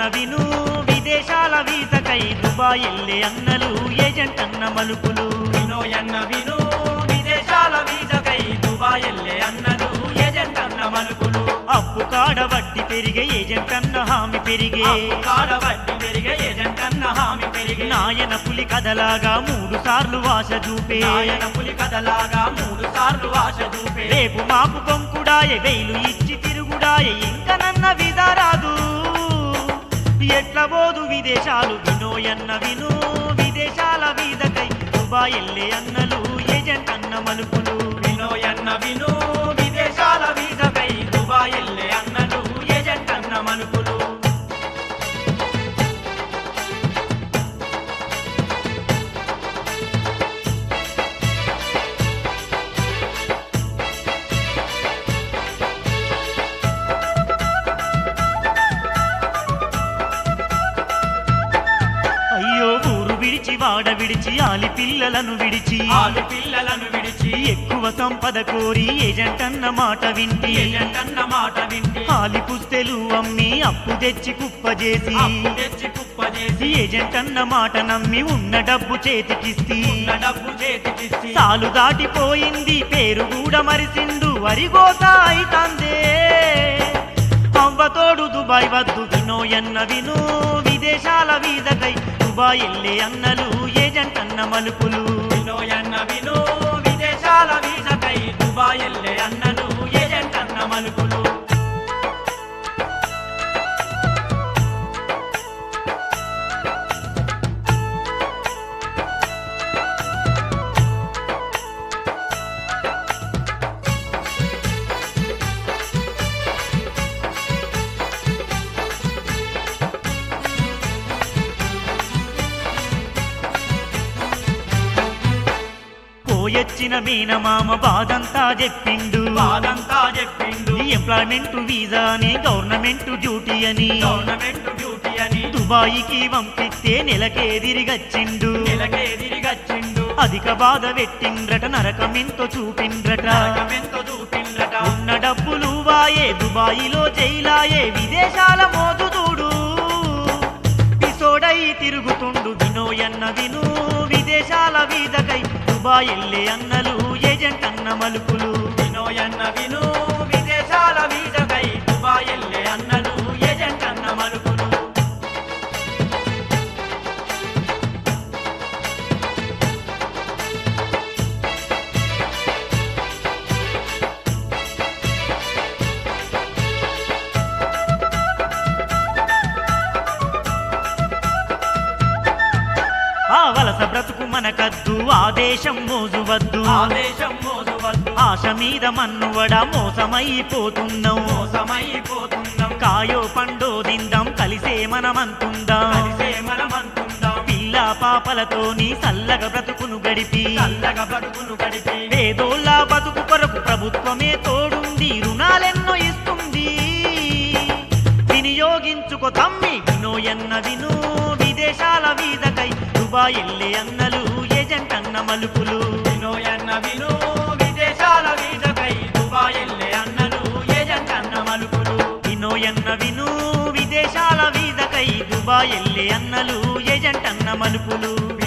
అన్న విను విదేశాల వీసకై దుబాయ్ ఎల్లే అన్నలు ఏజెంట్ అన్న మలుపులు వినోయన్న విను విదేశాల వీసకై దుబాయ్ ఎల్లే అన్నలు ఏజెంట్ అన్న మలుపులు అప్పు కాడ వడ్డీ పెరిగే ఏజెంట్ అన్న హామీ పెరిగే అప్పు కాడ వడ్డీ పెరిగే ఏజెంట్ అన్న హామీ పెరిగే నాయన పులి కథలాగా మూడు సార్లు వాస చూపే నాయన పులి కథలాగా మూడు సార్లు ఆశ చూపే రేపు మాకు కొంకుడాయ వెయిలు ఇచ్చి తిరుగుడాయ ఇంక నన్న విధారాదు ఎట్ల పోదు విదేశాలు వినోయన్న విను విదేశాల వీధకై దుబాయ్ ఎల్లే అన్నలు ఏజెంట్ అన్న మలుపులు వినోయన్న విను విదేశాల వీసకై దుబాయ్ ఎల్లే అన్నలు ఏజెంట్ అన్న మలుపులు అయ్యో ఊరు విడిచి వాడ విడిచి ఆలి పిల్లలను విడిచి ఆలు పిల్లలను విడిచి ఎక్కువ సంపద కోరి ఏజెంట్ అన్న మాట వింటి ఏజెంట్ అన్న మాట వింటి ఆలి పుస్తెలు అమ్మి అప్పు తెచ్చి కుప్పజేసి అప్పు తెచ్చి కుప్ప చేసి ఏజెంట్ అన్న మాట నమ్మి ఉన్న డబ్బు చేతికిస్తి ఉన్న డబ్బు చేతికిచ్చి సాలు దాటిపోయింది పేరు కూడా మరిసిండు వరిగోత అయితందే అవ్వతోడు దుబాయ్ వద్దు వినోయన్న విను విదేశాల వీధకై దుబాయ్ ఎల్లే అన్నలు ఏజెంట్ అన్న మలుపులు వినోయన్న విను విదేశాల వీసకై దుబాయ్ ఎల్లే అన్నలు ఏజెంట్ అన్న మలుపులు పోయొచ్చిన మీనమామ బాధంతా చెప్పిండు బాధంతా చెప్పిండు ఎంప్లాయ్మెంట్ వీసా అని గవర్నమెంట్ డ్యూటీ అని గవర్నమెంట్ డ్యూటీ అని దుబాయికి పంపిస్తే నెలకే తిరిగచ్చిండు నెలకే తిరిగచ్చిండు అధిక బాధ పెట్టిండ్రట నరకమెంతో చూపిండ్రట నరకమెంతో చూపిండ్రట ఉన్న డబ్బులు వాయే దుబాయిలో జైలాయే విదేశాల మోదు చూడు పిసోడై తిరుగుతుండు వినోయన్న విను విదేశాల వీధకై దుబాయ్ ఎల్లే అన్నలు ఏజెంట్ అన్న మలుపులు వినోయన్న విను విదేశాల వీసకై దుబాయ్ ఎల్లే అన్నలు ఏజెంట్ అన్న మలుపులు ఆ వలస బ్రతుకు మనకద్దు ఆదేశం మోజువద్దు ఆదేశం మోసువద్దు ఆశ మీద మన్నువడ మోసమైపోతున్నాం మోసమైపోతున్నాం కాయో పండో దిందాం కలిసే మనమంతుందాం కలిసే మనమంటుందాం పిల్ల పాపలతోని చల్లగా బ్రతుకును గడిపి చల్లగా బ్రతుకును గడిపి పేదోళ్ళ బతుకు కొరకు ప్రభుత్వమే తోడుంది రుణాలెన్నో ఇస్తుంది వినియోగించుకో తమ్మి వినోయన్న విను విదేశాల వీధకై దుబాయ్ ఎల్లే అన్నలు ఏజెంట్ అన్న మలుపులు వినోయన్న విను విదేశాల వీసకై దుబాయ్ ఎల్లే అన్నలు ఏజెంట్ అన్న మలుపులు వినోయన్న విను విదేశాల వీధకై దుబాయ్ ఎల్లే అన్నలు ఏజెంట్ అన్న మలుపులు